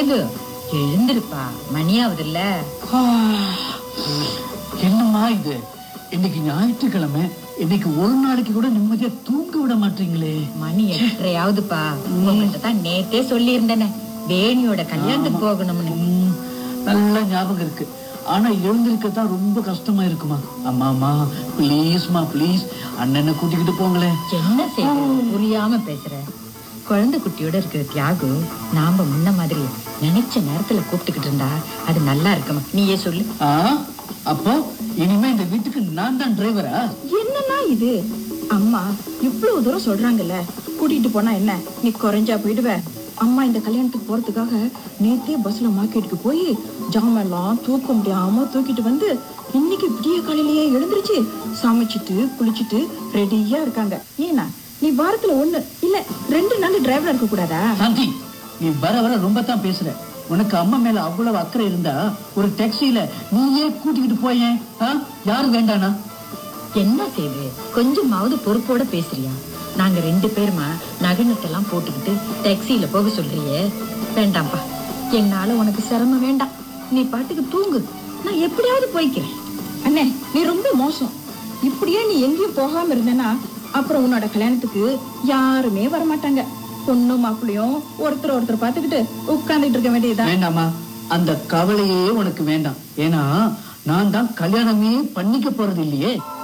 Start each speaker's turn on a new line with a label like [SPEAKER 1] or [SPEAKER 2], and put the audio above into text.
[SPEAKER 1] சேது எழுந்திருப்பா மணியாவதுல்ல
[SPEAKER 2] ஆ, என்னம்மா இது இன்னைக்கு ஞாயிற்றுக்கிழமை இன்னைக்கு ஒரு நாளைக்கு கூட நிம்மதியா தூங்க விட மாட்டீங்களே
[SPEAKER 1] மணி எட்டரையாவதுப்பா உங்ககிட்ட தான் நேத்தே சொல்லியிருந்தேனே வேணியோட கல்யாணத்துக்கு போகணும்னு
[SPEAKER 2] ம், நல்ல ஞாபகம் இருக்கு ஆனா எழுந்திருக்க தான் ரொம்ப கஷ்டமா இருக்குமா அம்மா அம்மா ப்ளீஸ்மா ப்ளீஸ் அண்ணனை கூட்டிக்கிட்டு போங்களேன்
[SPEAKER 1] என்ன சேது புரியாம பேசுற குழந்தை குட்டியோட இருக்கிற தியாகு நாம முன்ன மாதிரி நினைச்ச நேரத்துல கூப்பிட்டுக்கிட்டு இருந்தா அது நல்லா இருக்குமா நீயே சொல்லு
[SPEAKER 2] ஆ அப்போ இனிமே இந்த வீட்டுக்கு நான் தான் டிரைவரா
[SPEAKER 3] என்னன்னா இது அம்மா இவ்வளவு தூரம் சொல்றாங்கல்ல கூட்டிட்டு போனா என்ன நீ குறைஞ்சா போயிடுவ அம்மா இந்த கல்யாணத்துக்கு போறதுக்காக நேத்தே பஸ்ல மார்க்கெட்டுக்கு போய் ஜாமெல்லாம் தூக்க முடியாம தூக்கிட்டு வந்து இன்னைக்கு விடிய காலையிலேயே எழுந்திருச்சு சமைச்சிட்டு குளிச்சிட்டு ரெடியா இருக்காங்க ஏன்னா நீ வாரத்துல ஒண்ணு இல்ல ரெண்டு நாள் டிரைவரா இருக்க கூடாதா
[SPEAKER 2] சாந்தி நீ வர வர ரொம்ப தான் பேசுற உனக்கு அம்மா மேல அவ்வளவு அக்கறை இருந்தா ஒரு டாக்ஸியில நீயே கூட்டிக்கிட்டு போயேன் ஆ? யாரு வேண்டானா
[SPEAKER 1] என்ன செய்து கொஞ்சமாவது பொறுப்போட பேசுறியா நாங்க ரெண்டு பேருமா நகனத்தெல்லாம் போட்டுக்கிட்டு டாக்ஸியில போக சொல்றியே வேண்டாம்ப்பா என்னால உனக்கு சிரமம் வேண்டாம் நீ பாட்டுக்கு தூங்கு நான் எப்படியாவது போய்க்கிறேன்
[SPEAKER 3] அண்ணே நீ ரொம்ப மோசம் இப்படியே நீ எங்கேயும் போகாம இருந்தேன்னா அப்புறம் உன்னோட கல்யாணத்துக்கு யாருமே வர மாட்டாங்க பொண்ணும் மாப்பிளையும் ஒருத்தர் ஒருத்தர் பார்த்துக்கிட்டு உட்கார்ந்துட்டு இருக்க வேண்டியதுதான்
[SPEAKER 2] வேண்டாமா அந்த கவலையே உனக்கு வேண்டாம் ஏன்னா நான் தான் கல்யாணமே பண்ணிக்க போறது இல்லையே